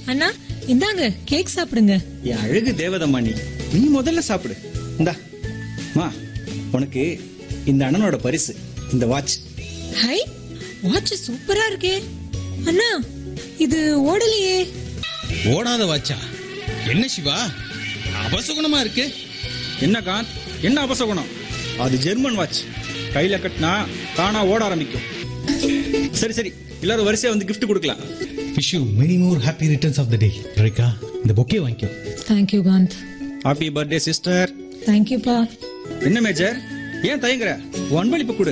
அண்ணா இந்தாங்க கேக் சாப்பிடுங்க என் அழகு தேவதம்மா நீ நீ முதல்ல சாப்பிடு இந்தா மா உனக்கு இந்த அண்ணனோட பரிசு இந்த வாட்ச் ஹை வாட்ச் சூப்பரா இருக்கே அண்ணா இது ஓடலையே ஓடாத வாச்சா என்ன சிவா அபசகுணமா இருக்கு என்ன காந்த் என்ன அபசகுணம் அது ஜெர்மன் வாட்ச் கையில கட்டினா தானா ஓட ஆரம்பிக்கும் சரி சரி எல்லாரும் வரிசையா வந்து gift கொடுக்கலாம் wish you many more happy returns of the day Rekha இந்த பொக்கே வாங்கிக்கோ thank you Kanth happy birthday sister தேங்க்யூப்பா என்ன மேஜர் ஏன் தயங்குற உன் அன்பளிப்பு கொடு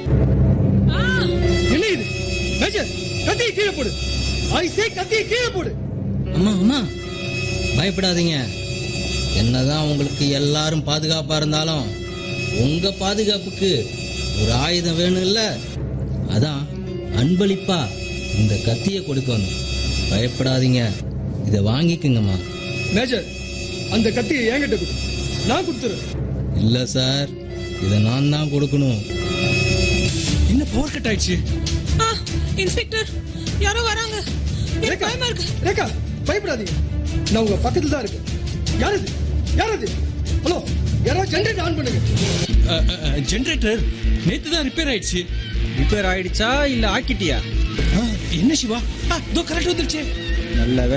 என்ன இது மேஜர் கத்தியை கீழே போடு ஐ சே கத்தியை கீழே போடு அம்மா அம்மா பயப்படாதீங்க என்னதான் உங்களுக்கு எல்லாரும் பாதுகாப்பா இருந்தாலும் உங்க பாதுகாப்புக்கு ஒரு ஆயுதம் வேணும் இல்ல அதான் அன்பளிப்பா இந்த கத்தியை கொடுக்கணும் பயப்படாதீங்க இதை வாங்கிக்குங்கம்மா மேஜர் அந்த கத்தியை என்கிட்ட கொடு நான் கொடுத்துறேன் இல்ல சார் இதை நான் தான் கொடுக்கணும் என்ன பவர் கட் ஆயிடுச்சு ஆ இன்ஸ்பெக்டர் யாரோ வராங்க எனக்கு பயமா இருக்கு ரேகா பயப்படாதீங்க நான் உங்க பக்கத்துல தான் இருக்கேன் யார் இது யார் இது ஹலோ யாராவது ஜென்ரேட் ஆன் பண்ணுங்க ஜெனரேட்டர் நேத்து தான் ரிப்பேர் ஆயிடுச்சு ரிப்பேர் ஆயிடுச்சா இல்ல ஆக்கிட்டியா ஆ, என்ன சிவா ஆ, இதோ கரெக்ட் வந்துருச்சு நல்ல